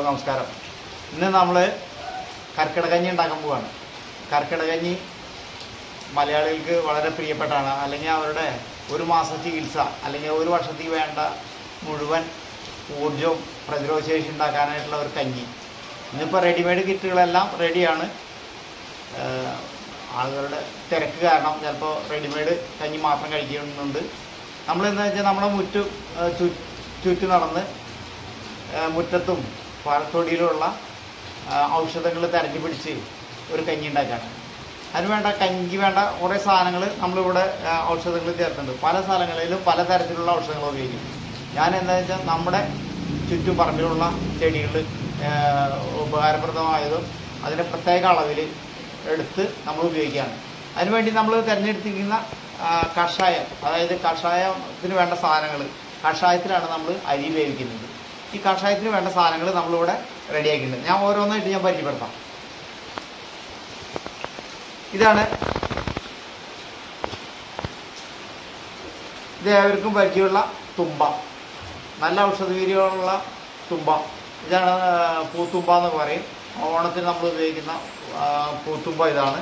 നമസ്കാരം ഇന്ന് നമ്മൾ കർക്കിടകഞ്ഞി ഉണ്ടാക്കാൻ പോവാണ് കർക്കിടകഞ്ഞി മലയാളികൾക്ക് വളരെ പ്രിയപ്പെട്ടാണ് അല്ലെങ്കിൽ അവരുടെ ഒരു മാസം ചികിത്സ അല്ലെങ്കിൽ ഒരു വർഷത്തേക്ക് വേണ്ട മുഴുവൻ ഊർജവും പ്രതിരോധശേഷി ഉണ്ടാക്കാനായിട്ടുള്ള ഒരു കഞ്ഞി ഇന്നിപ്പോൾ റെഡിമെയ്ഡ് കിറ്റുകളെല്ലാം റെഡിയാണ് ഏഹ് ആളുകളുടെ തിരക്ക് കാരണം ചിലപ്പോൾ റെഡിമെയ്ഡ് കഞ്ഞി മാത്രം കഴിക്കുന്നുണ്ട് നമ്മൾ എന്താ വെച്ചാൽ നമ്മുടെ മുറ്റു ഏഹ് ചു ചുറ്റു നടന്ന് ഏഹ് മുറ്റത്തും പാറത്തൊടിയിലുമുള്ള ഔഷധങ്ങൾ തെരഞ്ഞു പിടിച്ച് ഒരു കഞ്ഞി ഉണ്ടാക്കാണ് അതിന് വേണ്ട കഞ്ഞിക്ക് വേണ്ട കുറേ സാധനങ്ങൾ നമ്മളിവിടെ ഔഷധങ്ങൾ ചേർക്കുന്നുണ്ട് പല സ്ഥലങ്ങളിലും പല തരത്തിലുള്ള ഔഷധങ്ങൾ ഉപയോഗിക്കും ഞാൻ എന്താ വെച്ചാൽ നമ്മുടെ ചുറ്റും പറമ്പിലുള്ള ചെടികൾ ഉപകാരപ്രദമായതും അതിൻ്റെ പ്രത്യേക അളവിൽ എടുത്ത് നമ്മൾ ഉപയോഗിക്കുകയാണ് അതിനുവേണ്ടി നമ്മൾ തിരഞ്ഞെടുത്തിരിക്കുന്ന ആ, കഷായം അതായത് കഷായത്തിന് വേണ്ട സാധനങ്ങൾ കഷായത്തിലാണ് നമ്മൾ അരി വേവിക്കുന്നത് ഈ കഷായത്തിന് വേണ്ട സാധനങ്ങൾ നമ്മളിവിടെ റെഡിയാക്കിയിട്ടുണ്ട് ഞാൻ ഓരോന്നായിട്ട് ഞാൻ പരിചയപ്പെടുത്താം ഇതാണ് ഇത് ഏവർക്കും പരിചയമുള്ള തുമ്പ നല്ല ഔഷധവീര്യമുള്ള തുമ്പ ഇതാണ് ആ, പൂത്തുമ്പ എന്ന് പറയും ഓണത്തിന് നമ്മൾ ഉപയോഗിക്കുന്ന ആ, പൂത്തുമ്പ ഇതാണ്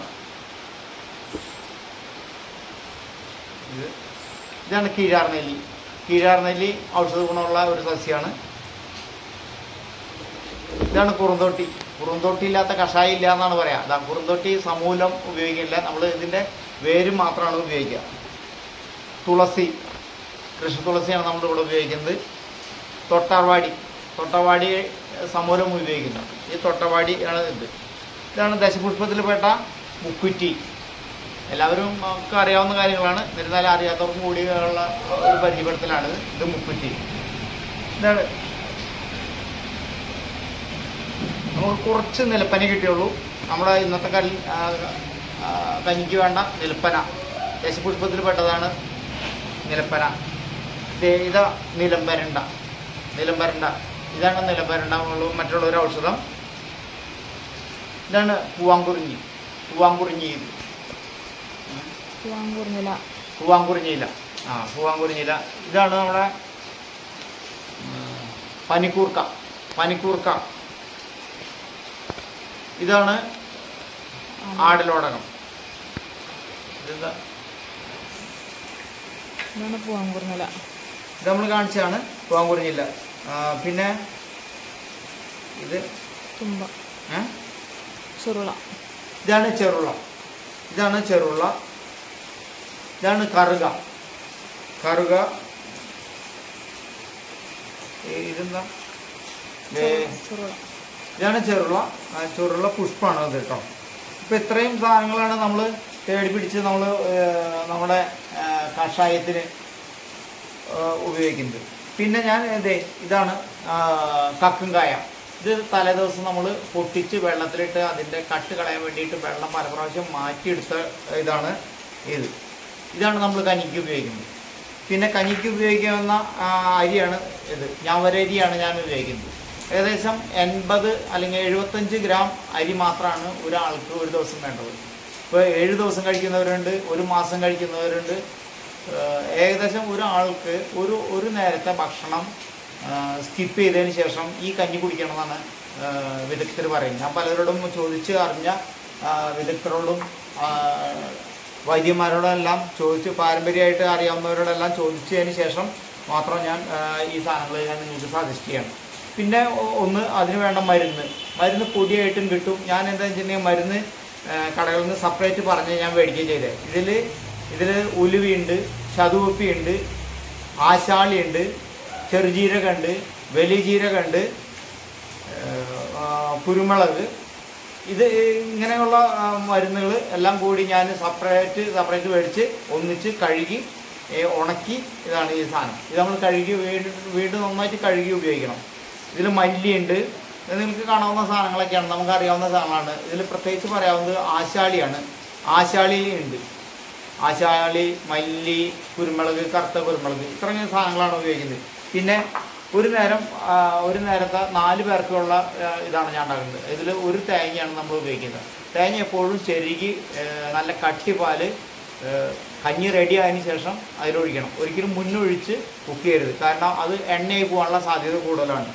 ഇത് ഇതാണ് കീഴാർനെല്ലി കീഴാർനെല്ലി ഔഷധ ഗുണമുള്ള ഒരു സസ്യമാണ് ഇതാണ് കുറുന്തോട്ടി കുറുന്തോട്ടി ഇല്ലാത്ത കഷായം ഇല്ല എന്നാണ് പറയാ അതാ കുറുന്തോട്ടി സമൂലം ഉപയോഗിക്കില്ല നമ്മൾ ഇതിന്റെ വേര് മാത്രമാണ് ഉപയോഗിക്കുക തുളസി കൃഷി തുളസിയാണ് നമ്മൾ ഇവിടെ ഉപയോഗിക്കുന്നത് തൊട്ടാവാടി തൊട്ടവാടി സമൂലം ഉപയോഗിക്കുന്നു ഈ തൊട്ടവാടി ആണ് ഇത് ഇതാണ് ദശപുഷ്പത്തിൽപ്പെട്ട മുക്കുറ്റി എല്ലാവരും ഒക്കെ അറിയാവുന്ന കാര്യങ്ങളാണ് എന്നിരുന്നാലും അറിയാത്തവർക്കും കൂടി ഉള്ള ഒരു പരിചയപ്പെടുത്തലാണ് ഇത്. ഇത് മുക്കുറ്റി ഇതാണ് നമുക്ക് കുറച്ച് നിലപ്പന കിട്ടിയുള്ളൂ നമ്മുടെ ഇന്നത്തെ കല്ല് ആ, ആ, കഞ്ഞിക്ക് വേണ്ട നിലപ്പന ദശപുഷ്പത്തിൽ പെട്ടതാണ് നിലപ്പന ദേ ഇതാ നിലംബരണ്ട നിലംബരണ്ട ഇതാണ് നിലംബരണ്ട ഉള്ള മറ്റുള്ള ഒരു ഔഷധം ഇതാണ് പൂവാങ്കുറിഞ്ഞി പൂവാങ്കുറിഞ്ഞി ഇത് പൂവാങ്കൂർന്നില പൂവാങ്കുറിഞ്ഞിയില ആ പൂവാങ്കുറിഞ്ഞിയില ഇതാണ് നമ്മുടെ ഉം, പനിക്കൂർക്ക പനിക്കൂർക്ക ഇതാണ് ആടിലോടകം ഇതെന്താ ഇതാണ് പൂവാങ്കൂർന്നില ഇത് നമ്മൾ കാണിച്ചതാണ് പൂവാങ്കുറിഞ്ഞില്ല ആ, പിന്നെ ഇത് തുമ്പ ഏ? ചുരുള ഇതാണ് ചെറുള്ള ഇതാണ് ചെറുള്ള ഇതാണ് കറുക കറുക ഏ, ഇതെന്താ ഏ, ചുരുള ഇതാണ് ചെറുള്ള ആ, ചെറുള്ള പുഷ്പമാണ് അത് കേട്ടോ ഇപ്പൊ ഇത്രയും സാധനങ്ങളാണ് നമ്മൾ തേടി പിടിച്ച് നമ്മൾ നമ്മുടെ ആ, കഷായത്തിന് ആ, ഉപയോഗിക്കുന്നത് പിന്നെ ഞാൻ എന്തേ ഇതാണ് ആ, കക്കുംകായ ഇത് തലേദിവസം നമ്മൾ പൊട്ടിച്ച് വെള്ളത്തിലിട്ട് അതിൻ്റെ കട്ട് കളയാൻ വേണ്ടിയിട്ട് വെള്ളം പല പ്രാവശ്യം മാറ്റിയെടുത്ത ഇതാണ് ഇത് ഇതാണ് നമ്മൾ കഞ്ഞിക്ക് ഉപയോഗിക്കുന്നത് പിന്നെ കഞ്ഞിക്ക് ഉപയോഗിക്കാവുന്ന ആ, അരിയാണ് ഇത് ഞാവരരിയാണ് ഞാൻ ഉപയോഗിക്കുന്നത് ഏകദേശം എൺപത് അല്ലെങ്കിൽ എഴുപത്തഞ്ച് ഗ്രാം അരി മാത്രമാണ് ഒരാൾക്ക് ഒരു ദിവസം വേണ്ടത് ഇപ്പോൾ ഏഴ് ദിവസം കഴിക്കുന്നവരുണ്ട് ഒരു മാസം കഴിക്കുന്നവരുണ്ട് ഏഹ് ഏകദേശം ഒരാൾക്ക് ഒരു ഒരു നേരത്തെ ഭക്ഷണം സ്കിപ്പ് ചെയ്തതിന് ശേഷം ഈ കഞ്ഞി കുടിക്കണമെന്നാണ് വിദഗ്ധർ പറയുന്നത് ഞാൻ പലരോടും ചോദിച്ച് അറിഞ്ഞ ആ, വിദഗ്ധരോടും ആ, വൈദ്യന്മാരോടെല്ലാം ചോദിച്ച് പാരമ്പര്യമായിട്ട് അറിയാവുന്നവരോടെല്ലാം ചോദിച്ചതിന് ശേഷം മാത്രം ഞാൻ ആ, ഈ സാധനങ്ങൾ ഞാൻ നിങ്ങൾക്ക് സജസ്റ്റ് ചെയ്യണം പിന്നെ ഒ- ഒന്ന് അതിന് വേണ്ട മരുന്ന് മരുന്ന് പൊടിയായിട്ടും കിട്ടും ഞാൻ എന്താ വെച്ചിട്ടുണ്ടെങ്കിൽ മരുന്ന് ആ, കടകളിൽ നിന്ന് സെപ്പറേറ്റ് പറഞ്ഞ് ഞാൻ മേടിക്കുകയും ചെയ്തത് ഇതിൽ ഇതിൽ ഉലുവയുണ്ട് ചതുവപ്പിയുണ്ട് ആശാളിയുണ്ട് ചെറുജീരകമുണ്ട് വലിയ ജീരകമുണ്ട് ആ, കുരുമുളക് ഇത് ഇങ്ങനെയുള്ള മരുന്നുകൾ എല്ലാം കൂടി ഞാൻ സെപ്പറേറ്റ് സെപ്പറേറ്റ് മേടിച്ച് ഒന്നിച്ച് കഴുകി ഏ, ഉണക്കി ഇതാണ് ഈ സാധനം ഇത് നമ്മൾ കഴുകി വീണ്ടും വീണ്ടും നന്നായിട്ട് കഴുകി ഉപയോഗിക്കണം ഇതിൽ മല്ലിയുണ്ട് ഇത് നിങ്ങൾക്ക് കാണാവുന്ന സാധനങ്ങളൊക്കെയാണ് നമുക്ക് അറിയാവുന്ന സാധനങ്ങളാണ് ഇതിൽ പ്രത്യേകിച്ച് പറയാവുന്നത് ആശാളിയാണ് ആശാളി ഉണ്ട് ആശാളി മല്ലി കുരുമുളക് കറുത്ത കുരുമുളക് ഇത്രയും സാധനങ്ങളാണ് ഉപയോഗിക്കുന്നത് പിന്നെ ഒരു നേരം ആ, ഒരു നേരത്തെ നാല് പേർക്കുള്ള ആ, ഇതാണ് ഞാൻ ഉണ്ടാക്കുന്നത് ഇതിൽ ഒരു തേങ്ങയാണ് നമ്മൾ ഉപയോഗിക്കുന്നത് തേങ്ങ എപ്പോഴും ചെരുകി ഏ, നല്ല കട്ടിപ്പാല് ഏ, കഞ്ഞി റെഡി ആയതിനു ശേഷം അതിലൊഴിക്കണം ഒരിക്കലും മുന്നൊഴിച്ച് കുക്ക് ചെയ്യരുത് കാരണം അത് എണ്ണയായി പോകാനുള്ള സാധ്യത കൂടുതലാണ്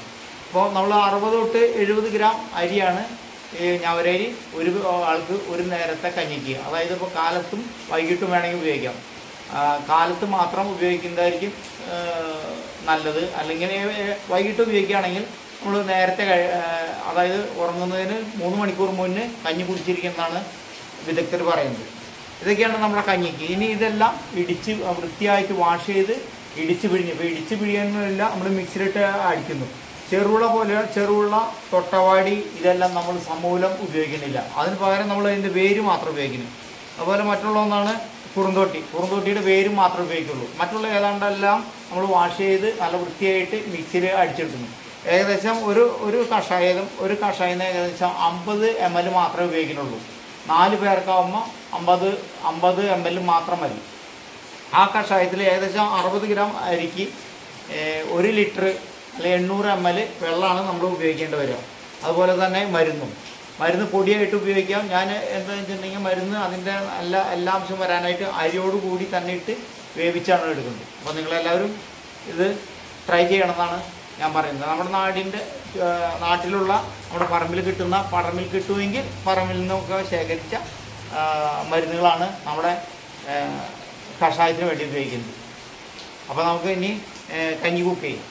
അപ്പോൾ നമ്മൾ അറുപത് തൊട്ട് എഴുപത് ഗ്രാം അരിയാണ് ഈ ഞവരരി ഒരു ആൾക്ക് ഒരു നേരത്തെ കഞ്ഞിക്ക് അതായത് ഇപ്പോൾ കാലത്തും വൈകിട്ടും വേണമെങ്കിൽ ഉപയോഗിക്കാം ആ, കാലത്ത് മാത്രം ഉപയോഗിക്കുന്നതായിരിക്കും ആ, നല്ലത് അല്ലെങ്കിൽ ഏ, വൈകിട്ട് ഉപയോഗിക്കുകയാണെങ്കിൽ നമ്മൾ നേരത്തെ കഴി- ആ, അതായത് ഉറങ്ങുന്നതിന് മൂന്ന് മണിക്കൂർ മുന്നേ കഞ്ഞി കുടിച്ചിരിക്കുന്നതാണ് വിദഗ്ധർ പറയുന്നത് ഇതൊക്കെയാണ് നമ്മുടെ കഞ്ഞിക്ക് ഇനി ഇതെല്ലാം ഇടിച്ച് വൃത്തിയായിട്ട് വാഷ് ചെയ്ത് ഇടിച്ച് പിഴിഞ്ഞ് ഇപ്പോൾ ഇടിച്ച് പിഴിയുന്നില്ല നമ്മൾ മിക്സിയിലിട്ട് അടിക്കുന്നു ചെറുവിള പോലെ ചെറുവിള തൊട്ടവാടി ഇതെല്ലാം നമ്മൾ സമൂലം ഉപയോഗിക്കുന്നില്ല അതിന് പകരം നമ്മൾ അതിൻ്റെ വേര് മാത്രം ഉപയോഗിക്കുന്നു അതുപോലെ മറ്റുള്ള ഒന്നാണ് കുറുന്തോട്ടി കുറുന്തോട്ടിയുടെ വേര് മാത്രമേ ഉപയോഗിക്കുള്ളൂ മറ്റുള്ള ഏതാണ്ടെല്ലാം നമ്മൾ വാഷ് ചെയ്ത് നല്ല വൃത്തിയായിട്ട് മിക്സിയിൽ അടിച്ചെടുക്കുന്നു ഏകദേശം ഒരു ഒരു കഷായം ഒരു കഷായം ഏകദേശം അമ്പത് എം എൽ മാത്രമേ ഉപയോഗിക്കുന്നുള്ളൂ നാല് പേർക്കാവുമ്പോൾ അമ്പത് അമ്പത് എം എൽ മാത്രം മതി ആ കഷായത്തിൽ ഏകദേശം അറുപത് ഗ്രാം അരിക്ക് ഏഹ്, ഒരു ലിറ്റർ അല്ലെങ്കിൽ എണ്ണൂറ് എം എൽ വെള്ളമാണ് നമ്മൾ ഉപയോഗിക്കേണ്ടി വരിക അതുപോലെ തന്നെ മരുന്നും മരുന്ന് പൊടിയായിട്ട് ഉപയോഗിക്കാം ഞാൻ എന്താണെന്ന് വെച്ചിട്ടുണ്ടെങ്കിൽ മരുന്ന് അതിൻ്റെ എല്ലാ എല്ലാ അംശം വരാനായിട്ട് അരിയോട് കൂടി തന്നെ ഇട്ട് വേവിച്ചാണ് എടുക്കുന്നത് അപ്പോൾ നിങ്ങളെല്ലാവരും ഇത് ട്രൈ ചെയ്യണമെന്നാണ് ഞാൻ പറയുന്നത് നമ്മുടെ നാടിൻ്റെ ഏഹ്, നാട്ടിലുള്ള നമ്മുടെ പറമ്പിൽ കിട്ടുന്ന പറമ്പിൽ കിട്ടുമെങ്കിൽ പറമ്പിൽ നിന്നൊക്കെ ശേഖരിച്ച ആ, മരുന്നുകളാണ് നമ്മുടെ ഏഹ്, കഷായത്തിന് വേണ്ടി ഉപയോഗിക്കുന്നത് അപ്പോൾ നമുക്ക് ഇനി ഏഹ്, കഞ്ഞി കുക്ക് ചെയ്യും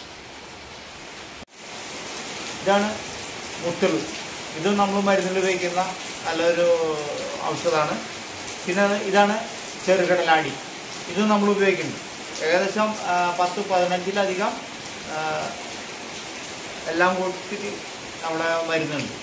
ഇതാണ് മുത്തുള്ളു ഇത് നമ്മൾ മരുന്നിൽ ഉപയോഗിക്കുന്ന നല്ലൊരു ഔഷധമാണ് പിന്നെ ഇതാണ് ചെറുകടലാടി ഇത് നമ്മൾ ഉപയോഗിക്കുന്നു ഏകദേശം ആ, പത്ത് പതിനഞ്ചിലധികം ആ, എല്ലാം കൊടുത്തിട്ട് നമ്മുടെ മരുന്നുണ്ട്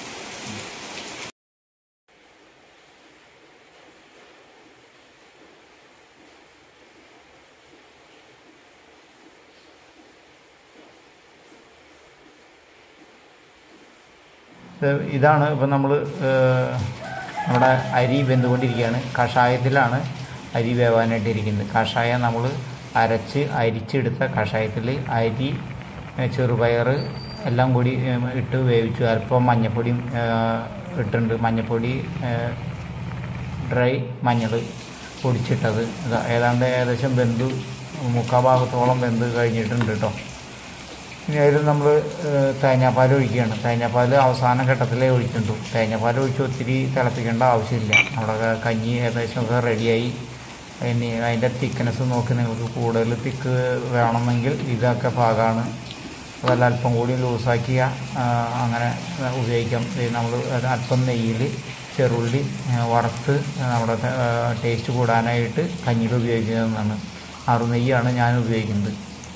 ഇത് ഇതാണ് ഇപ്പം നമ്മൾ നമ്മുടെ അരി വെന്തുകൊണ്ടിരിക്കുകയാണ് കഷായത്തിലാണ് അരി വേവാനായിട്ട് ഇരിക്കുന്നത് കഷായം നമ്മൾ അരച്ച് അരിച്ചെടുത്ത കഷായത്തിൽ അരി ഏ, ചെറുപയർ എല്ലാം കൂടി ഏ, ഇട്ട് വേവിച്ചു അല്പം മഞ്ഞപ്പൊടിയും ഏ, ഇട്ടിട്ടുണ്ട് മഞ്ഞപ്പൊടി ഏ, ഡ്രൈ മഞ്ഞൾ പൊടിച്ചിട്ടത് ഇതാ ഏതാണ്ട് ഏകദേശം വെന്ത് മുക്കാൽ ഭാഗത്തോളം വെന്ത് കഴിഞ്ഞിട്ടുണ്ട് കേട്ടോ ഇനി അതിൽ നമ്മൾ തേങ്ങാപ്പാൽ ഒഴിക്കുകയാണ് തേങ്ങാപ്പാൽ അവസാന ഘട്ടത്തിലേ ഒഴിക്കുന്നുള്ളൂ തേങ്ങാപ്പാൽ ഒഴിച്ച് ഒത്തിരി തിളപ്പിക്കേണ്ട ആവശ്യമില്ല നമ്മുടെ ക- കഞ്ഞി ഏകദേശം ഒക്കെ റെഡിയായി ഇനി അതിൻ്റെ തിക്നെസ് നോക്കി നിങ്ങൾക്ക് കൂടുതൽ തിക്ക് വേണമെങ്കിൽ ഇതൊക്കെ ഭാഗമാണ് അതല്ല അല്പം കൂടി ലൂസാക്കിയ ആ, അങ്ങനെ ഉപയോഗിക്കാം നമ്മൾ അല്പം നെയ്യിൽ ചെറുള്ളി ആ, വറുത്ത് നമ്മുടെ ടേസ്റ്റ് കൂടാനായിട്ട് കഞ്ഞിയിൽ ഉപയോഗിക്കുന്നതാണ് അറുനെയ്യാണ് ഞാൻ ഉപയോഗിക്കുന്നത്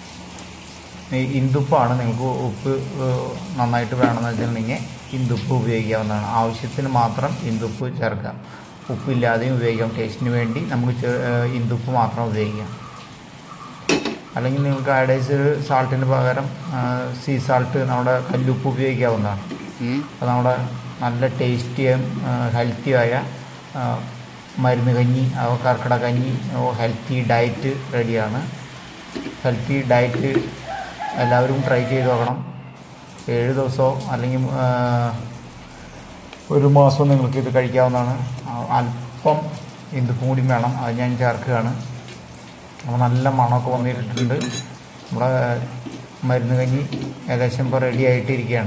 ഈ ഇന്ദുപ്പാണ് നിങ്ങൾക്ക് ഉപ്പ് ഏഹ്, നന്നായിട്ട് വേണമെന്ന് വെച്ചിട്ടുണ്ടെങ്കിൽ ഇന്ദുപ്പ് ഉപയോഗിക്കാവുന്നതാണ് ആവശ്യത്തിന് മാത്രം ഇന്ദുപ്പ് ചേർക്കാം ഉപ്പില്ലാതെയും ഉപയോഗിക്കാം ടേസ്റ്റിന് വേണ്ടി നമുക്ക് ചെ- ഏഹ്, ഇന്ദുപ്പ് മാത്രം ഉപയോഗിക്കാം അല്ലെങ്കിൽ നിങ്ങൾക്ക് അയഡൈസ് സാൾട്ടിന് പകരം ഏഹ്, സീ സാൾട്ട് നമ്മുടെ കല്ലുപ്പ് ഉപയോഗിക്കാവുന്നതാണ് അപ്പോൾ നമ്മുടെ നല്ല ടേസ്റ്റിയും ഹെൽത്തിയായ മരുന്ന് കഞ്ഞി ആ, കർക്കിടക കഞ്ഞി ഹെൽത്തി ഡയറ്റ് റെഡിയാണ് ഹെൽത്തി ഡയറ്റ് എല്ലാവരും ട്രൈ ചെയ്ത് നോക്കണം ഏഴ് ദിവസമോ അല്ലെങ്കിൽ ആ, ഒരു മാസവും നിങ്ങൾക്ക് ഇത് കഴിക്കാവുന്നതാണ് ആ, അല്പം ഇന്ദുപ്പും കൂടി വേണം അത് ഞാൻ ചേർക്കുകയാണ് അപ്പോൾ നല്ല മണമൊക്കെ വന്നിട്ടുണ്ട് നമ്മുടെ മരുന്ന് കഞ്ഞി ഏകദേശം ഇപ്പോൾ റെഡി ആയിട്ടിരിക്കുകയാണ്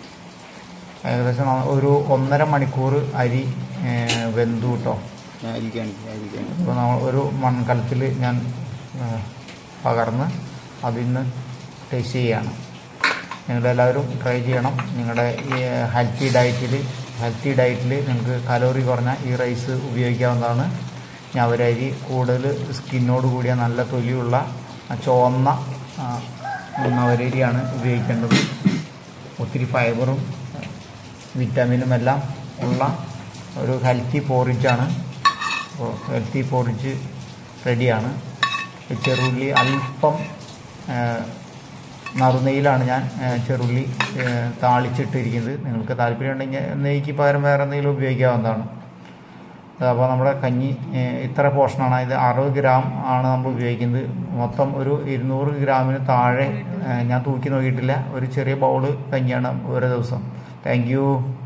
ഏകദേശം ന- ഒരു ഒന്നര മണിക്കൂർ അരി ഏ, വെന്തു കേട്ടോ ആയിരിക്കാണ് ആയിരിക്കാണ് ഇപ്പോൾ നമ്മൾ ഒരു മൺകലത്തിൽ ഞാൻ ഏ, പകർന്ന് അതിൽ നിന്ന് ടേസ്റ്റ് ചെയ്യുകയാണ് നിങ്ങളെല്ലാവരും ട്രൈ ചെയ്യണം നിങ്ങളുടെ ഈ ഹെൽത്തി ഡയറ്റിൽ ഹെൽത്തി ഡയറ്റിൽ നിങ്ങൾക്ക് കലോറി കുറഞ്ഞ ഈ റൈസ് ഉപയോഗിക്കാവുന്നതാണ് ഞവരരി കൂടുതൽ സ്കിന്നോട് കൂടിയ നല്ല തൊലിയുള്ള ആ ചുവന്ന ആ, നവരരിയാണ് ഉപയോഗിക്കേണ്ടത് ഒത്തിരി ഫൈബറും വിറ്റാമിനും എല്ലാം ഉള്ള ഒരു ഹെൽത്തി പോറിച്ചാണ് അപ്പോൾ ഹെൽത്തി പോറിച്ച് റെഡിയാണ് ഈ ചെറുള്ളി അല്പം ആ, നറുനെയ്യിലാണ് ഞാൻ ആ, ചെറുള്ളി ആ, താളിച്ചിട്ടിരിക്കുന്നത് നിങ്ങൾക്ക് താല്പര്യം ഉണ്ടെങ്കിൽ നെയ്ക്ക് പകരം വേറെ എന്തെങ്കിലും ഉപയോഗിക്കാവുന്നതാണ് അപ്പോൾ നമ്മുടെ കഞ്ഞി ഏ, ഇത്ര പോർഷനാണ് ഇത് അറുപത് ഗ്രാം ആണ് നമ്മൾ ഉപയോഗിക്കുന്നത് മൊത്തം ഒരു ഇരുന്നൂറ് ഗ്രാമിന് താഴെ ഏ, ഞാൻ തൂക്കി നോക്കിയിട്ടില്ല ഒരു ചെറിയ ബൗള് കഞ്ഞിയാണ് ഓരോ ദിവസം താങ്ക് യു